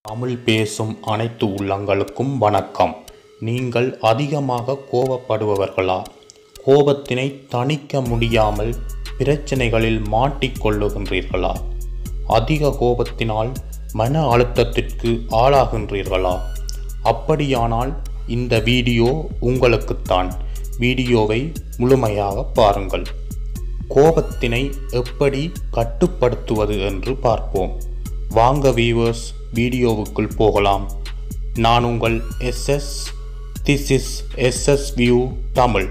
தமிழ் பேசும் அனைத்து உள்ளங்களுக்கும் வணக்கம் நீங்கள் அதிகமாக கோபப்படுபவர்களா கோபத்தினை தணிக்க முடியாமல் பிரச்சனைகளில் மாட்டிக்கொள்ளுகின்றீர்களா அதிக கோபத்தினால் மன அழுத்தத்திற்கு ஆளாகின்றீர்களா அப்படியானால் இந்த வீடியோ உங்களுக்குத்தான் வீடியோவை முழுமையாக பாருங்கள் கோபத்தினை எப்படி கட்டுப்படுத்துவது என்று பார்ப்போம் வாங்க வீவர்ஸ் வீடியோவுக்குள் போகலாம் நான் உங்கள் SS this is SS view Tamil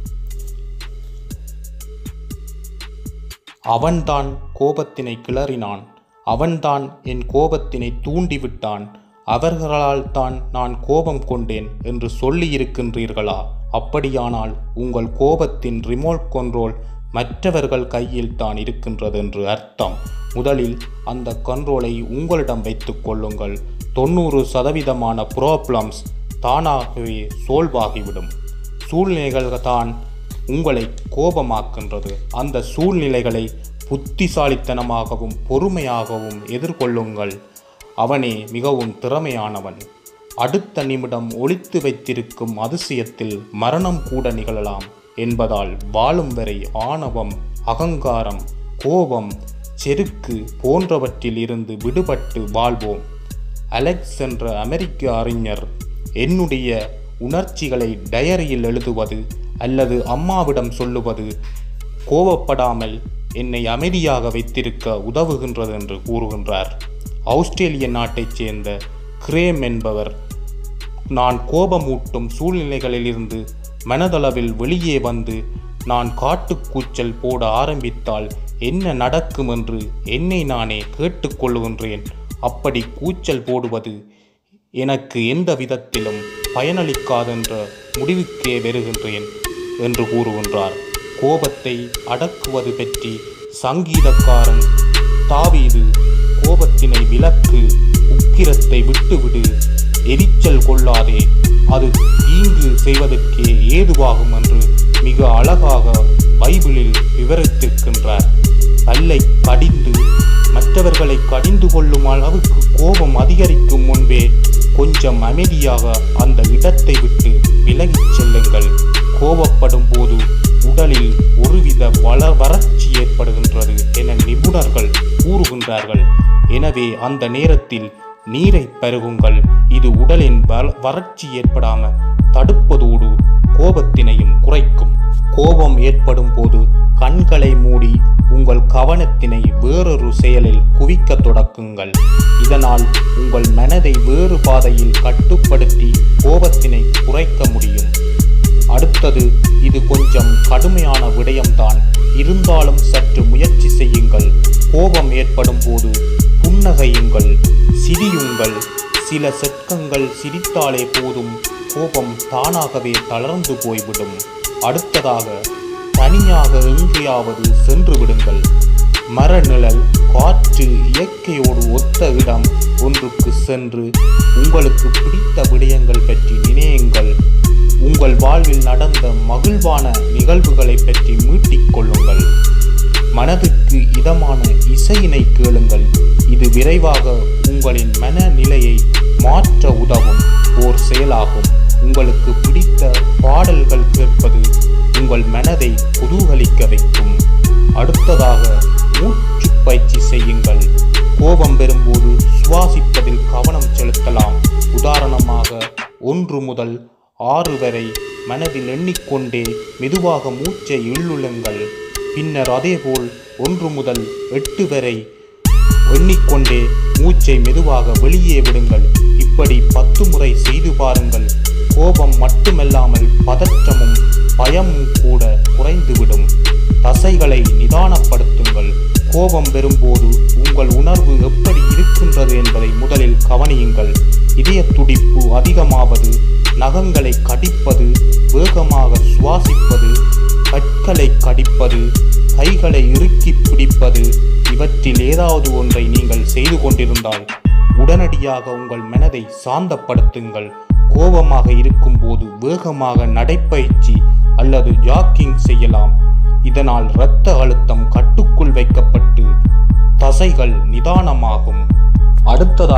அவன்தான் கோபத்தினை கிளறினான் அவன்தான் என் கோபத்தினை தூண்டிவிட்டான் அவர்களால் தான் நான் கோபம் கொண்டேன் என்று சொல்லியிருக்கின்றீர்களா அப்படியானால் உங்கள் கோபத்தின் ரிமோட் கண்ட்ரோல் மற்றவர்கள் கையில் தான் இருக்கின்றது என்று அர்த்தம் முதலில் அந்த கண்ட்ரோலை உங்களிடம் வைத்துக் கொள்ளுங்கள் தொண்ணூறு சதவீதமான ப்ராப்ளம்ஸ் தானாகவே சோல்வாகிவிடும் சூழ்நிலைகள் தான் உங்களை கோபமாக்கின்றது அந்த சூழ்நிலைகளை புத்திசாலித்தனமாகவும் பொறுமையாகவும் எதிர்கொள்ளுங்கள் அவனே மிகவும் திறமையானவன் அடுத்த நிமிடம் ஒளித்து வைத்திருக்கும் அதிசயத்தில் மரணம் கூட நிகழலாம் என்பதால் வாழும் வரை ஆணவம் அகங்காரம் கோபம் செருக்கு போன்றவற்றில் இருந்து விடுபட்டு வாழ்வோம் அலெக்ஸ் என்ற அமெரிக்க அறிஞர் என்னுடைய உணர்ச்சிகளை டயரியில் எழுதுவது அல்லது அம்மாவிடம் சொல்லுவது கோபப்படாமல் என்னை அமைதியாக வைத்திருக்க உதவுகின்றது என்று கூறுகின்றார் ஆஸ்திரேலிய நாட்டைச் சேர்ந்த கிரேம் என்பவர் நான் கோபமூட்டும் சூழ்நிலைகளிலிருந்து மனதளவில் வெளியே வந்து நான் காட்டுக்கூச்சல் போட ஆரம்பித்தால் என்ன நடக்கும் என்று என்னை நானே கேட்டுக்கொள்கின்றேன் அப்படி கூச்சல் போடுவது எனக்கு எந்த விதத்திலும் பயனளிக்காதென்ற முடிவுக்கே வருகின்றேன் என்று கூறுகின்றார் கோபத்தை அடக்குவது பற்றி சங்கீதக்காரன் தாவீது கோபத்தினை விலக்கு உக்கிரத்தை விட்டுவிடு எரிச்சல் கொள்ளாதே அது தீங்கு செய்வதற்கே ஏதுவாகும் என்று மிக அழகாக பைபிளில் விவரித்திருக்கின்றார் பல்லை கடிந்து மற்றவர்களை கடிந்து கொள்ளும் அளவுக்கு கோபம் அதிகரிக்கும் முன்பே கொஞ்சம் அமைதியாக அந்த இடத்தை விட்டு விலகிச் செல்லுங்கள் கோபப்படும் போது உடலில் ஒருவித வள வறட்சி ஏற்படுகின்றது என நிபுணர்கள் கூறுகின்றார்கள் எனவே அந்த நேரத்தில் நீரை பருகுங்கள் இது உடலின் வறட்சி ஏற்படாம தடுப்பதோடு கோபத்தினையும் குறைக்கும் கோபம் ஏற்படும் போது கண்களை மூடி உங்கள் கவனத்தினை வேறொரு செயலில் குவிக்க தொடக்குங்கள் இதனால் உங்கள் மனதை வேறு பாதையில் கட்டுப்படுத்தி கோபத்தினை குறைக்க முடியும் அடுத்தது இது கொஞ்சம் கடுமையான விடயம்தான் இருந்தாலும் சற்று முயற்சி செய்யுங்கள் கோபம் ஏற்படும் போது புன்னகையுங்கள் சிரியுங்கள் சில செட்கங்கள் சிரித்தாலே போதும் கோபம் தானாகவே தளர்ந்து போய்விடும் அடுத்ததாக தனியாக எங்கேயாவது சென்று விடுங்கள் மரநிழல் காற்று இயற்கையோடு ஒத்த இடம் ஒன்றுக்கு சென்று உங்களுக்கு பிடித்த விடயங்கள் பற்றி நினையுங்கள் உங்கள் வாழ்வில் நடந்த மகிழ்வான நிகழ்வுகளை பற்றி மீட்டிக் கொள்ளுங்கள் மனதுக்கு இதமான இசையினை கேளுங்கள் இது விரைவாக உங்களின் மனநிலையை மாற்ற உதவும் ஓர் செயலாகும் உங்களுக்கு பிடித்த பாடல்கள் கேட்பது உங்கள் மனதை குதூகலிக்க வைக்கும் அடுத்ததாக மூச்சு பயிற்சி செய்யுங்கள் கோபம் பெறும்போது சுவாசிப்பதில் கவனம் செலுத்தலாம் உதாரணமாக ஒன்று முதல் ஆறு வரை மனதில் எண்ணிக்கொண்டே மெதுவாக மூச்சை இள்ளுளுங்கள் பின்னர் அதேபோல் ஒன்று முதல் எட்டு வரை எண்ணிக்கொண்டே மூச்சை மெதுவாக வெளியே விடுங்கள் இப்படி பத்து முறை செய்து பாருங்கள் கோபம் மட்டுமல்லாமல் பதற்றமும் பயமும் கூட குறைந்துவிடும் தசைகளை நிதானப்படுத்துங்கள் கோபம் பெறும்போது உங்கள் உணர்வு எப்படி இருக்கின்றது என்பதை முதலில் கவனியுங்கள் இதய துடிப்பு அதிகமாவது நகங்களை கடிப்பது வேகமாக சுவாசிப்பது கற்களை கடிப்பது கைகளை இறுக்கி பிடிப்பது இவற்றில் ஏதாவது ஒன்றை நீங்கள் செய்து கொண்டிருந்தால் உடனடியாக உங்கள் மனதை சாந்தப்படுத்துங்கள் கோபமாக இருக்கும்போது வேகமாக நடைப்பயிற்சி அல்லது ஜாக்கிங் செய்யலாம் இதனால் இரத்த அழுத்தம் கட்டுக்குள் வைக்கப்பட்டு தசைகள் நிதானமாகும் அடுத்ததாக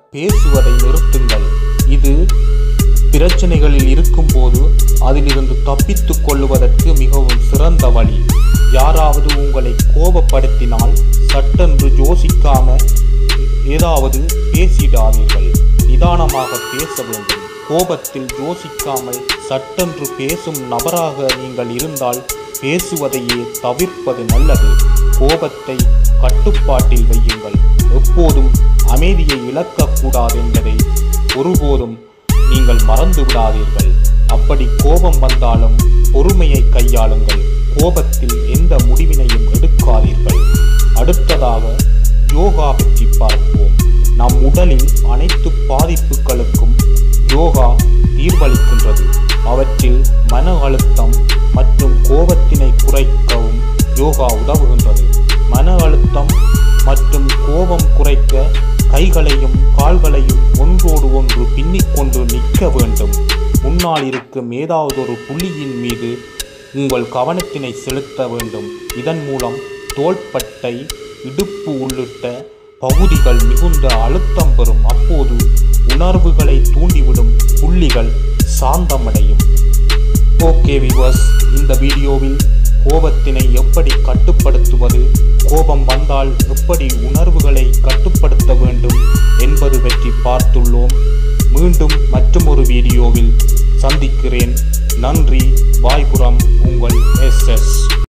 பேசுவதை நிறுத்துங்கள் இது பிரச்சனைகளில் இருக்கும்போது அதிலிருந்து தப்பித்துக் கொள்ளுவதற்கு மிகவும் சிறந்த வழி யாராவது உங்களை கோபப்படுத்தினால் சட்டென்று யோசிக்காம ஏதாவது பேசிடாதீர்கள் நிதானமாக பேச வேண்டும் கோபத்தில் யோசிக்காமல் சட்டென்று பேசும் நபராக நீங்கள் இருந்தால் பேசுவதையே தவிர்ப்பது நல்லது கோபத்தை கட்டுப்பாட்டில் வையுங்கள் எப்போதும் அமைதியை இழக்கக்கூடாது என்பதை ஒருபோதும் நீங்கள் மறந்து விடாதீர்கள் அப்படி கோபம் வந்தாலும் பொறுமையை கையாளுங்கள் கோபத்தில் எந்த முடிவினையும் எடுக்காதீர்கள் அடுத்ததாக யோகா பற்றி பார்ப்போம் நம் உடலின் அனைத்து பாதிப்புகளுக்கும் யோகா தீர்வளிக்கின்றது அவற்றில் மன அழுத்தம் மற்றும் கோபத்தினை குறைக்கவும் யோகா உதவுகின்றது மன அழுத்தம் மற்றும் கோபம் குறைக்க கைகளையும் கால்களையும் ஒன்றோடு ஒன்று பின்னிக்கொண்டு நிற்க வேண்டும் முன்னால் இருக்கும் ஏதாவது ஒரு புள்ளியின் மீது உங்கள் கவனத்தினை செலுத்த வேண்டும் இதன் மூலம் தோள்பட்டை இடுப்பு உள்ளிட்ட பகுதிகள் மிகுந்த அழுத்தம் பெறும் அப்போது உணர்வுகளை தூண்டிவிடும் புள்ளிகள் சாந்தமடையும் ஓகே விவர்ஸ் இந்த வீடியோவில் கோபத்தினை எப்படி கட்டுப்படுத்துவது கோபம் வந்தால் எப்படி உணர்வுகளை கட்டுப்படுத்த வேண்டும் என்பது பற்றி பார்த்துள்ளோம் மீண்டும் மற்றொரு வீடியோவில் சந்திக்கிறேன் நன்றி வாய்புறம் உங்கள் எஸ் எஸ்